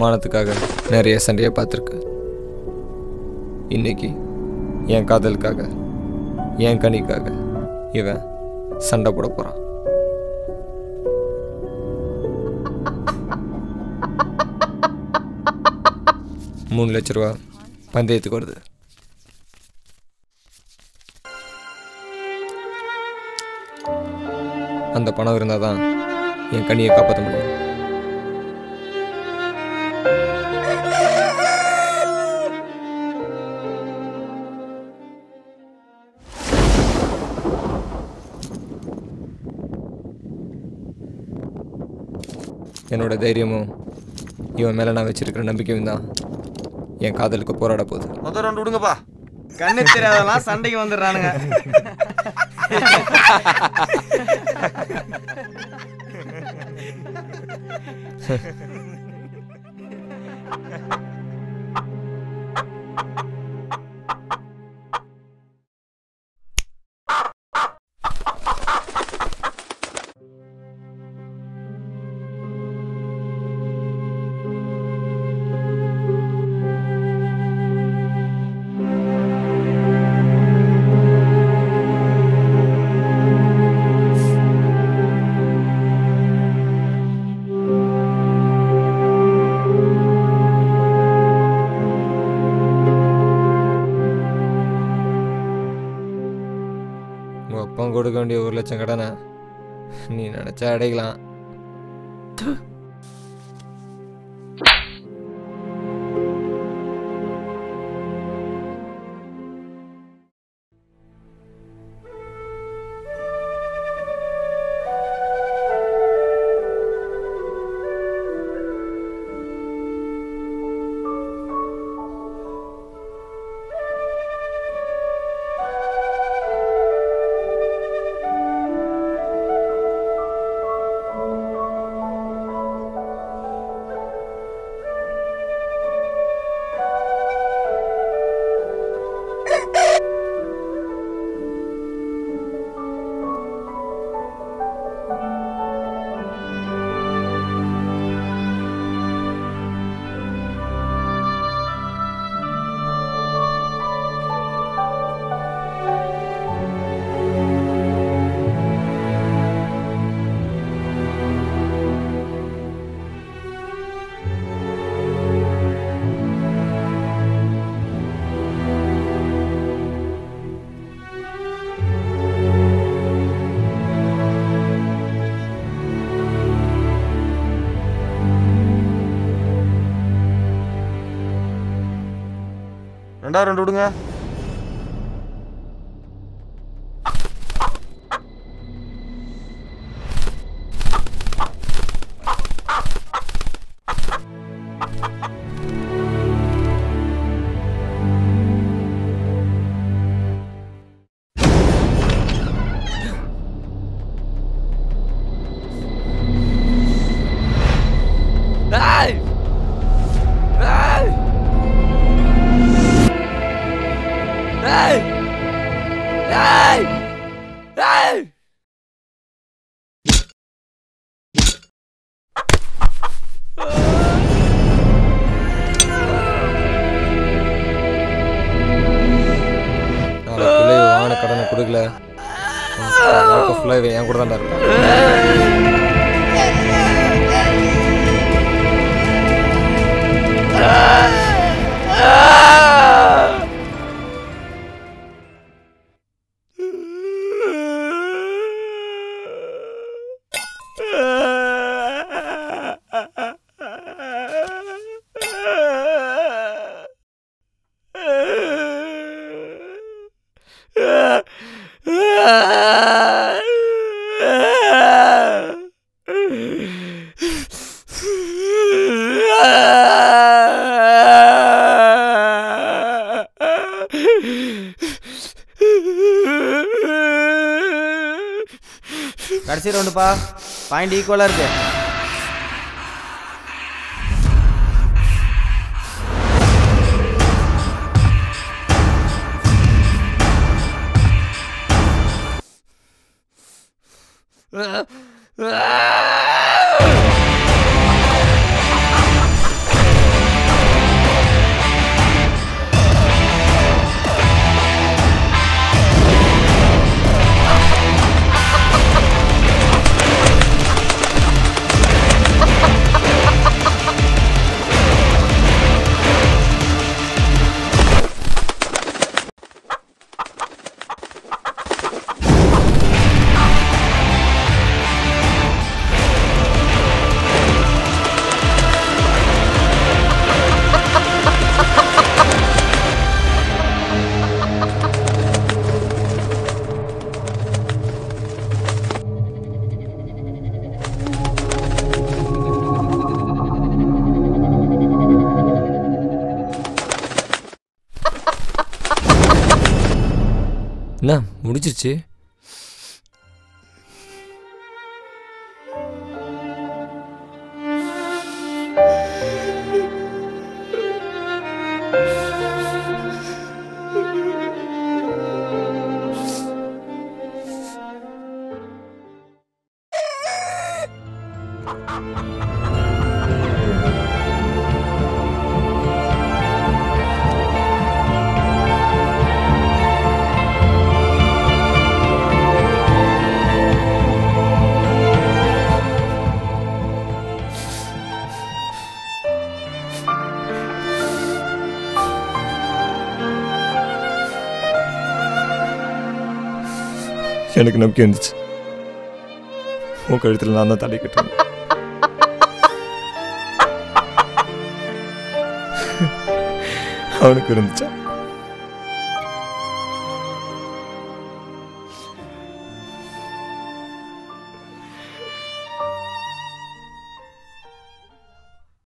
மானத்துக்காக நிறைய சண்டையை பார்த்துருக்கு இன்னைக்கு என் காதலுக்காக என் கனிக்காக இவன் சண்டை போட போகிறான் மூணு லட்ச ரூபா பந்தயத்துக்கு வருது அந்த பணம் இருந்தால் தான் என் கனியை காப்பாற்ற முடியும் என்னோட தைரியமும் இவன் மேலே நான் வச்சிருக்கிற நம்பிக்கையும் தான் என் காதலுக்கு போராட போகுது முதல் ரெண்டு விடுங்கப்பா கண்ணு தெரியாதெல்லாம் சண்டைக்கு வந்துடுறானுங்க உங்கள் அப்பா கொடுக்க வேண்டிய ஒரு லட்சம் கடனை நீ நினச்சா அடைக்கலாம் ரெண்டா ரெண்டு விடுங்க நாளைக்குள்ளே வாங்கின கடனை கொடுக்கல வாழ்க்கை ஃபுல்லாக இவன் என் கூட தான் இருப்பான் கடைசி ரவுண்டுப்பா பாயிண்ட் ஈக்குவலாக இருக்கு Ah! என்ன முடிச்சிருச்சு எனக்கு நம்பிக்கை இருந்துச்சு உன் கழுத்தில் நான் தான் தலை கட்டுறேன் அவனுக்கு இருந்துச்சா